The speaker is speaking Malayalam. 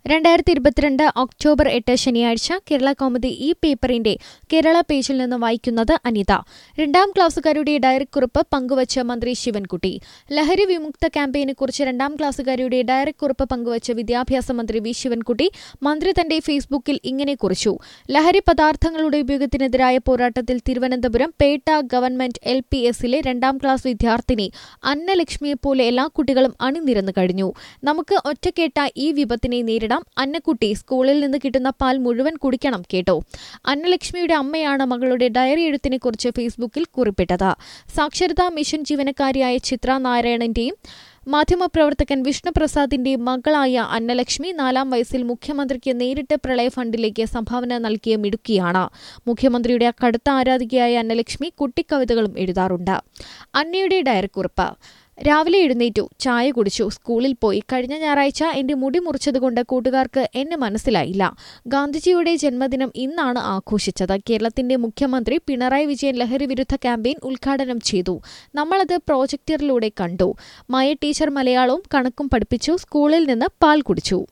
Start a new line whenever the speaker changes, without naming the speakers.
രണ്ടായിരത്തി ഇരുപത്തിരണ്ട് ഒക്ടോബർ എട്ട് ശനിയാഴ്ച കേരള കൗമുദി ഈ പേപ്പറിന്റെ കേരള പേജിൽ നിന്ന് വായിക്കുന്നത് അനിത രണ്ടാം ക്ലാസ്സുകാരുടെ ഡയറിക്കുറിപ്പ് പങ്കുവച്ച് മന്ത്രി ശിവൻകുട്ടി ലഹരി വിമുക്ത ക്യാമ്പയിനെക്കുറിച്ച് രണ്ടാം ക്ലാസ്സുകാരുടെ ഡയറിക്കുറിപ്പ് പങ്കുവച്ച് വിദ്യാഭ്യാസ മന്ത്രി വി ശിവൻകുട്ടി മന്ത്രി തന്റെ ഫേസ്ബുക്കിൽ ഇങ്ങനെ കുറിച്ചു ലഹരി പദാർത്ഥങ്ങളുടെ ഉപയോഗത്തിനെതിരായ പോരാട്ടത്തിൽ Thiruvananthapuram Pettah government L P എസിലെ രണ്ടാം ക്ലാസ് വിദ്യാർത്ഥിനി അന്നലക്ഷ്മിയെപ്പോലെ എല്ലാ കുട്ടികളും അണിനിരന്നു കഴിഞ്ഞു നമുക്ക് ഒറ്റക്കേട്ട ഈ വിപത്തിനെ നേരിടാം അന്നക്കുട്ടി സ്കൂളിൽ നിന്ന് കിട്ടുന്ന പാൽ മുഴുവൻ കുടിക്കണം കേട്ടോ അന്നലക്ഷ്മിയുടെ അമ്മയാണ് മകളുടെ ഡയറി എഴുത്തിനെക്കുറിച്ച് ഫേസ്ബുക്കിൽ കുറിപ്പിട്ടത് സാക്ഷരതാ മിഷൻ ജീവനക്കാരിയായ ചിത്ര നാരായണന്റെയും മാധ്യമപ്രവർത്തകൻ വിഷ്ണുപ്രസാദിന്റെ മകളായ അന്നലക്ഷ്മി നാലാം വയസ്സിൽ മുഖ്യമന്ത്രിക്ക് നേരിട്ട് പ്രളയ ഫണ്ടിലേക്ക് സംഭാവന നൽകിയ മിടുക്കിയാണ് മുഖ്യമന്ത്രിയുടെ കടുത്ത ആരാധികയായ അന്നലക്ഷ്മി കുട്ടിക്കവിതകളും എഴുതാറുണ്ട് അന്നയുടെ ഡയറിക്കുറിപ്പ് രാവിലെ എഴുന്നേറ്റു ചായ കുടിച്ചു സ്കൂളിൽ പോയി കഴിഞ്ഞ ഞായറാഴ്ച എന്റെ മുടി മുറിച്ചതുകൊണ്ട് കൂട്ടുകാർക്ക് എന്നെ മനസ്സിലായില്ല ഗാന്ധിജിയുടെ ജന്മദിനം ഇന്നാണ് ആഘോഷിച്ചത് കേരളത്തിന്റെ മുഖ്യമന്ത്രി പിണറായി വിജയൻ ലഹരി വിരുദ്ധ ക്യാമ്പയിൻ ഉദ്ഘാടനം ചെയ്തു നമ്മളത് പ്രോജക്ടറിലൂടെ കണ്ടു മായ ടീച്ചർ മലയാളവും കണക്കും പഠിപ്പിച്ചു സ്കൂളിൽ നിന്ന് പാൽ കുടിച്ചു